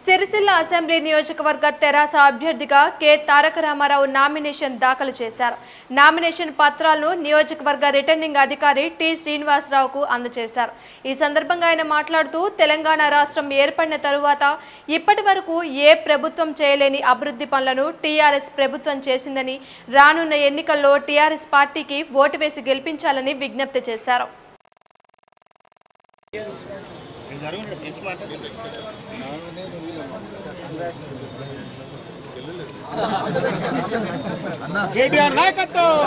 Sircilla assembly నియోజకవర్గ తెరాస అభ్యర్థిగా K తారక Ramarao nomination దాఖలు చేశారు నామినేషన్ పత్రాలను నియోజకవర్గ రిటర్నింగ్ అధికారి టి శ్రీనివాసరావుకు అందజేశారు ఈ సందర్భంగా ఆయన మాట్లాడుతూ తెలంగాణ రాష్ట్రం ఏర్పడిన తరువాత ఇప్పటి వరకు ఏ ప్రభుత్వం చేయలేని అభివృద్ధి పనులను టీఆర్ఎస్ ప్రభుత్వం చేసిందని రానున్న ఎన్నికల్లో టీఆర్ఎస్ పార్టీకి ఓటు వేసి గెలిపించాలని విజ్ఞప్తి చేశారు కేటీఆర్ నాయకత్వం